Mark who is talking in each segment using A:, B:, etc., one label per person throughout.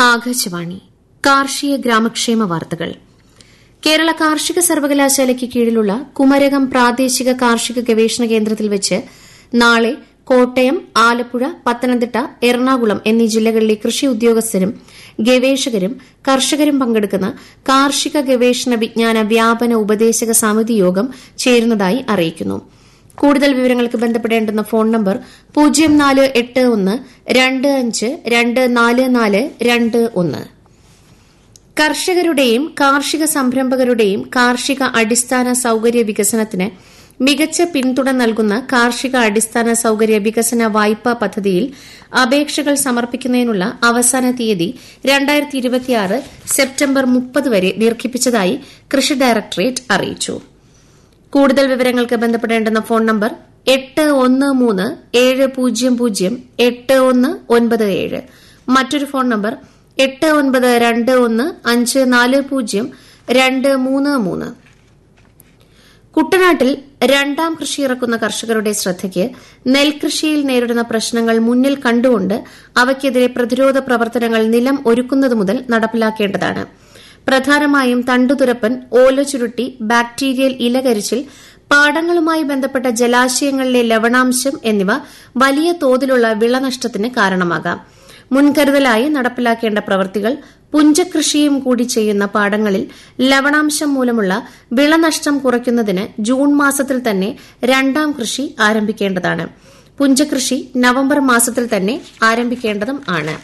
A: ആകാശവാണി കാർഷിക ഗ്രാമക്ഷേമ വാർത്തകൾ കേരള കാർഷിക സർവകലാശാലയ്ക്ക് കീഴിലുള്ള കുമരകം പ്രാദേശിക കാർഷിക ഗവേഷണ കേന്ദ്രത്തിൽ വെച്ച് നാളെ കോട്ടയം ആലപ്പുഴ പത്തനംതിട്ട എറണാകുളം എന്നീ ജില്ലകളിലെ കൃഷി ഉദ്യോഗസ്ഥരും ഗവേഷകരും കർഷകരും പങ്കെടുക്കുന്ന കാർഷിക ഗവേഷണ വിജ്ഞാന വ്യാപന ഉപദേശക സമിതി യോഗം ചേരുന്നതായി അറിയിക്കുന്നു കൂടുതൽ വിവരങ്ങൾക്ക് ബന്ധപ്പെടേണ്ടുന്ന ഫോൺ നമ്പർ പൂജ്യം നാല് എട്ട് ഒന്ന് രണ്ട് അഞ്ച് രണ്ട് നാല് നാല് രണ്ട് ഒന്ന് കർഷകരുടെയും കാർഷിക സംരംഭകരുടെയും കാർഷിക അടിസ്ഥാന സൌകര്യ വികസനത്തിന് മികച്ച പിന്തുണ നൽകുന്ന കാർഷിക അടിസ്ഥാന സൌകര്യ വികസന വായ്പാ പദ്ധതിയിൽ അപേക്ഷകൾ സമർപ്പിക്കുന്നതിനുള്ള അവസാന തീയതി സെപ്റ്റംബർ മുപ്പത് വരെ ദീർഘിപ്പിച്ചതായി കൃഷി ഡയറക്ടറേറ്റ് അറിയിച്ചു കൂടുതൽ വിവരങ്ങൾക്ക് ബന്ധപ്പെടേണ്ടുന്ന ഫോൺ നമ്പർ എട്ട് ഒന്ന് മൂന്ന് ഏഴ് പൂജ്യം പൂജ്യം എട്ട് ഒന്ന് ഒൻപത് ഏഴ് മറ്റൊരു ഫോൺ നമ്പർ എട്ട് ഒൻപത് രണ്ട് ഒന്ന് അഞ്ച് നാല് പൂജ്യം രണ്ട് മൂന്ന് മൂന്ന് കുട്ടനാട്ടിൽ രണ്ടാം കൃഷി ഇറക്കുന്ന കർഷകരുടെ ശ്രദ്ധയ്ക്ക് നെൽകൃഷിയിൽ നേരിടുന്ന പ്രശ്നങ്ങൾ മുന്നിൽ കണ്ടുകൊണ്ട് അവയ്ക്കെതിരെ പ്രതിരോധ പ്രവർത്തനങ്ങൾ നിലം ഒരുക്കുന്നത് മുതൽ നടപ്പിലാക്കേണ്ടതാണ് പ്രധാനമായും തണ്ടുതുരപ്പൻ ഓലചുരുട്ടി ബാക്ടീരിയൽ ഇലകരിച്ചിൽ പാടങ്ങളുമായി ബന്ധപ്പെട്ട ജലാശയങ്ങളിലെ ലവണാംശം എന്നിവ വലിയ തോതിലുള്ള വിളനഷ്ടത്തിന് കാരണമാകാം മുൻകരുതലായി നടപ്പിലാക്കേണ്ട പ്രവൃത്തികൾ പുഞ്ചകൃഷിയും കൂടി ചെയ്യുന്ന പാടങ്ങളിൽ ലവണാംശം മൂലമുള്ള വിളനഷ്ടം കുറയ്ക്കുന്നതിന് ജൂൺ മാസത്തിൽ തന്നെ രണ്ടാം കൃഷി ആരംഭിക്കേണ്ടതാണ് പുഞ്ചകൃഷി നവംബർ മാസത്തിൽ തന്നെ ആരംഭിക്കേണ്ടതും ആണ്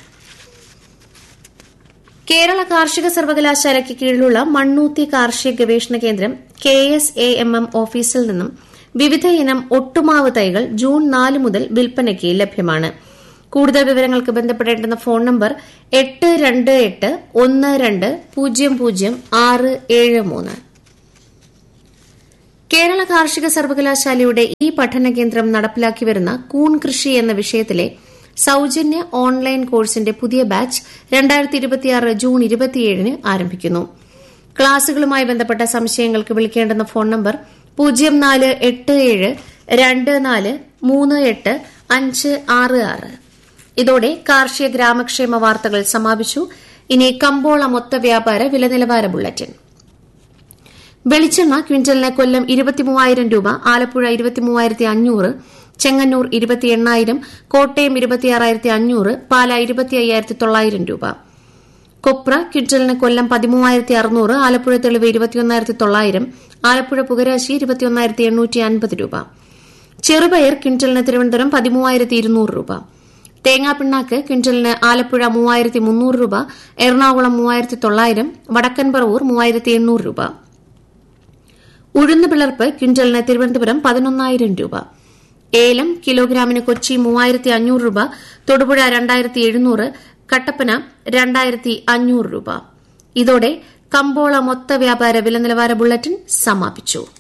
A: കേരള കാർഷിക സർവകലാശാലയ്ക്ക് കീഴിലുള്ള മണ്ണൂത്തി കാർഷിക ഗവേഷണ കേന്ദ്രം K S A M M ഓഫീസിൽ നിന്നും വിവിധ ഇനം ഒട്ടുമാവ് തൈകൾ ജൂൺ നാല് മുതൽ വിൽപ്പനയ്ക്ക് ലഭ്യമാണ് കൂടുതൽ വിവരങ്ങൾക്ക് ബന്ധപ്പെടേണ്ടുന്ന ഫോൺ നമ്പർ എട്ട് രണ്ട് എട്ട് ഒന്ന് രണ്ട് പൂജ്യം പൂജ്യം ആറ് ഏഴ് മൂന്ന് കേരള കാർഷിക സർവകലാശാലയുടെ ഈ പഠന കേന്ദ്രം നടപ്പിലാക്കി വരുന്ന കൂൺ കൃഷി എന്ന വിഷയത്തിലെ സൌജന്യ ഓൺലൈൻ കോഴ്സിന്റെ പുതിയ ബാച്ച് ജൂൺ ഇരുപത്തിയേഴിന് ആരംഭിക്കുന്നു ക്ലാസുകളുമായി ബന്ധപ്പെട്ട സംശയങ്ങൾക്ക് വിളിക്കേണ്ടുന്ന ഫോൺ നമ്പർ പൂജ്യം നാല് എട്ട് ഏഴ് രണ്ട് നാല് മൂന്ന് എട്ട് അഞ്ച് ആറ് ആറ് ഇതോടെ കാർഷിക ഗ്രാമക്ഷേമ വാർത്തകൾ സമാപിച്ചു ഇനി കമ്പോള മൊത്ത വ്യാപാര വില നിലവാര ബുള്ളറ്റിൻ വെളിച്ചെണ്ണ ക്വിന്റലിന് കൊല്ലം ഇരുപത്തിമൂവായിരം രൂപ ആലപ്പുഴ ഇരുപത്തിമൂവായിരത്തി അഞ്ഞൂറ് ചെങ്ങന്നൂർ ഇരുപത്തി എണ്ണായിരം കോട്ടയം ഇരുപത്തിയാറായിരത്തി അഞ്ഞൂറ് പാല ഇരുപത്തി അയ്യായിരത്തി തൊള്ളായിരം രൂപ കൊപ്ര ക്വിന്റലിന് കൊല്ലം പതിമൂവായിരത്തി അറുന്നൂറ് ആലപ്പുഴ തെളിവ് ഇരുപത്തിയൊന്നായിരത്തി തൊള്ളായിരം ആലപ്പുഴ പുകരാശി ഇരുപത്തിയൊന്നായിരത്തി എണ്ണൂറ്റി അൻപത് രൂപ ചെറുപയർ ക്വിന്റലിന് തിരുവനന്തപുരം പതിമൂവായിരത്തി ഇരുന്നൂറ് രൂപ തേങ്ങാപ്പിണ്ണാക്ക് ക്വിന്റലിന് ആലപ്പുഴ മൂവായിരത്തി മുന്നൂറ് രൂപ എറണാകുളം മൂവായിരത്തി തൊള്ളായിരം വടക്കൻ പറവൂർ മൂവായിരത്തി എണ്ണൂറ് രൂപ ഉഴുന്ന് പിളർപ്പ് ക്വിന്റലിന് തിരുവനന്തപുരം പതിനൊന്നായിരം രൂപ ഏലം കിലോഗ്രാമിന് കൊച്ചി മൂവായിരത്തി അഞ്ഞൂറ് രൂപ തൊടുപുഴ രണ്ടായിരത്തി എഴുന്നൂറ് കട്ടപ്പന രണ്ടായിരത്തി അഞ്ഞൂറ് രൂപ ഇതോടെ കമ്പോള മൊത്ത വ്യാപാര വില നിലവാര ബുള്ളറ്റിൻ സമാപിച്ചു